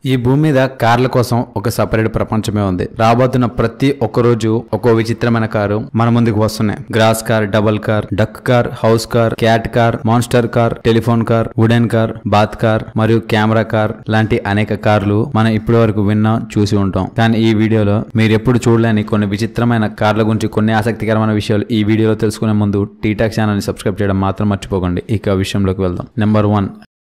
ఈ భూమి మీద కార్ల కోసం ఒక సపరేట్ ప్రపంచమే ఉంది రాబోతున్న ప్రతి ఒక్క రోజు ఒక్కో విచిత్రమైన కారు మన ముందుకు వస్తున్నాయి grass car double car duck car house car cat car monster car telephone car wooden car bath car మరియు కెమెరా కార్ లాంటి అనేక కార్లు మనం ఇప్పటి వరకు విన్నాం చూసి ఉంటాం కానీ ఈ వీడియోలో మీరు ఎప్పుడు చూడలేని కొన్ని విచిత్రమైన కార్ల గురించి కొన్ని ఆసక్తికరమైన విషయాలు ఈ వీడియోలో తెలుసుకునే ముందు టీటాక్ ఛానల్ ని సబ్స్క్రైబ్ చేయడం మాత్రం మర్చిపోకండి ఇక విషయంలోకి వెళ్దాం number one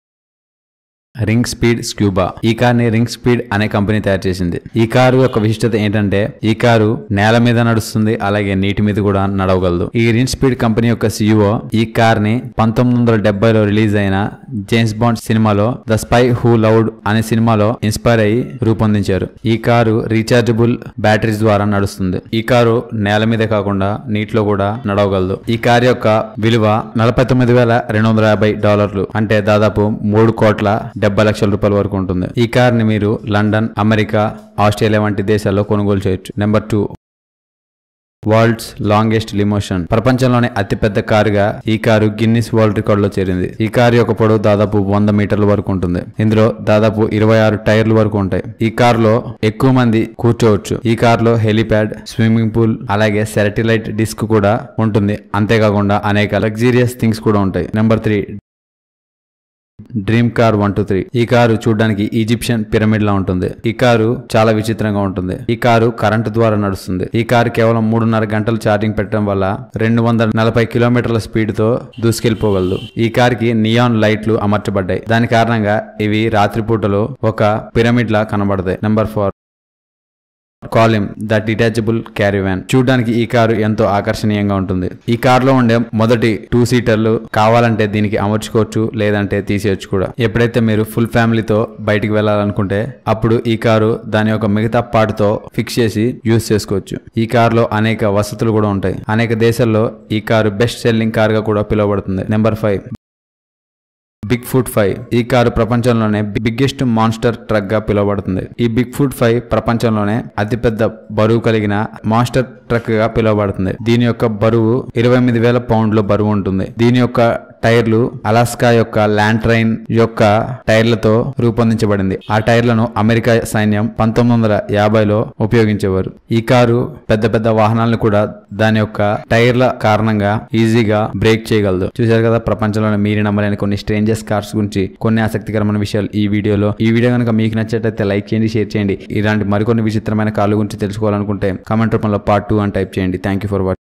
Rinspeed scuba ఈ కార్ ని రింగ్ స్పీడ్ అనే కంపెనీ తయారు చేసింది ఈ కారు యొక్క విశిష్టత ఏంటంటే ఈ కారు నేల మీద నడుస్తుంది అలాగే నీటి మీద కూడా నడవగలదు ఈ రింగ్ స్పీడ్ కంపెనీ యొక్క సిఇఓ ఈ కార్ ని పంతొమ్మిది వందల డెబ్బైలో రిలీజ్ అయిన జేమ్స్ బాండ్ సినిమాలో ద స్పై హూ లౌడ్ అనే సినిమాలో ఇన్స్పైర్ అయ్యి రూపొందించారు ఈ కారు రీచార్జబుల్ బ్యాటరీస్ ద్వారా నడుస్తుంది ఈ కారు నేల మీదే కాకుండా నీటిలో కూడా నడవగలదు ఈ కారు యొక్క విలువ నలభై తొమ్మిది వేల రెండు వందల యాభై డాలర్లు అంటే దాదాపు మూడు కోట్ల డెబ్బై లక్షల రూపాయల వరకు ఉంటుంది ఈ కార్ ని మీరు లండన్ అమెరికా ఆస్ట్రేలియా వంటి దేశాల్లో కొనుగోలు చేయొచ్చు number two world's longest limousine ప్రపంచంలోనే అతిపెద్ద కారుగా ఈ కారు గిన్నిస్ వరల్డ్ రికార్డ్ లో చేరింది ఈ కారు యొక్క పొడవు దాదాపు వంద మీటర్ల వరకు ఉంటుంది ఇందులో దాదాపు ఇరవై ఆరు టైర్లు వరకు ఉంటాయి ఈ కారులో ఎక్కువ మంది కూర్చోవచ్చు ఈ కారులో హెలిప్యాడ్ స్విమ్మింగ్ పూల్ అలాగే శాటిలైట్ డిస్క్ కూడా ఉంటుంది అంతేకాకుండా అనేక లగ్జీరియస్ థింగ్స్ కూడా ఉంటాయి number three dream car one two three ఈ కారు చూడడానికి ఈజిప్షియన్ పిరమిడ్ లా ఉంటుంది ఈ కారు చాలా విచిత్రంగా ఉంటుంది ఈ కారు కరెంటు ద్వారా నడుస్తుంది ఈ కారు కేవలం మూడున్నర గంటలు ఛార్జింగ్ పెట్టడం వల్ల రెండు వందల నలభై కిలోమీటర్ల స్పీడ్ తో దూసుకెళ్లిపోగలదు ఈ కార్ కి నియాన్ లైట్లు అమర్చబడ్డాయి దాని కారణంగా ఇవి రాత్రిపూటలో ఒక పిరమిడ్ లా కనబడతాయి నెంబర్ ఫోర్ కాలిమ్ ద డిటాచబుల్ క్యారీ వ్యాన్ చూడడానికి ఈ కారు ఎంతో ఆకర్షణీయంగా ఉంటుంది ఈ కారులో ఉండే మొదటి టూ సీటర్లు కావాలంటే దీనికి అమర్చుకోవచ్చు లేదంటే తీసేయచ్చు కూడా ఎప్పుడైతే మీరు ఫుల్ ఫ్యామిలీతో బయటికి వెళ్ళాలనుకుంటే అప్పుడు ఈ కారు దాని యొక్క మిగతా పార్ట్ తో ఫిక్స్ చేసి యూస్ చేసుకోవచ్చు ఈ కారులో అనేక వసతులు కూడా ఉంటాయి అనేక దేశాల్లో ఈ కారు బెస్ట్ సెల్లింగ్ కార్ గా కూడా పిలువబడుతుంది number five Bigfoot five ఈ కారు ప్రపంచంలోనే బిగ్గెస్ట్ మాన్స్టర్ ట్రక్ గా పిలువబడుతుంది ఈ బిగ్ ఫుట్ ఫైవ్ ప్రపంచంలోనే అతిపెద్ద బరువు కలిగిన మాన్స్టర్ ట్రక్ గా పిలువబడుతుంది దీని యొక్క బరువు ఇరవై ఎనిమిది వేల పౌండ్ల బరువు ఉంటుంది దీని యొక్క టైర్లు అలాస్కా యొక్క ల్యాండ్ ట్రైన్ యొక్క టైర్లతో రూపొందించబడింది ఆ టైర్లను అమెరికా సైన్యం పంతొమ్మిది వందల యాభైలో ఉపయోగించేవారు ఈ కారు పెద్ద పెద్ద వాహనాలను కూడా దాని యొక్క టైర్ల కారణంగా ఈజీగా బ్రేక్ చేయగలదు చూశారు కదా ప్రపంచంలోనే మీరు నమ్మలేని కొన్ని స్ట్రేంజర్స్ కార్స్ గురించి కొన్ని ఆసక్తికరమైన విషయాలు ఈ వీడియోలో ఈ వీడియో కనుక మీకు నచ్చేటైతే లైక్ చేయండి షేర్ చేయండి ఇలాంటి మరికొన్ని విచిత్రమైన కార్ల గురించి తెలుసుకోవాలనుకుంటే కామెంట్ రూపంలో పార్ట్ టూ అని టైప్ చేయండి థ్యాంక్ యూ ఫర్ వాచింగ్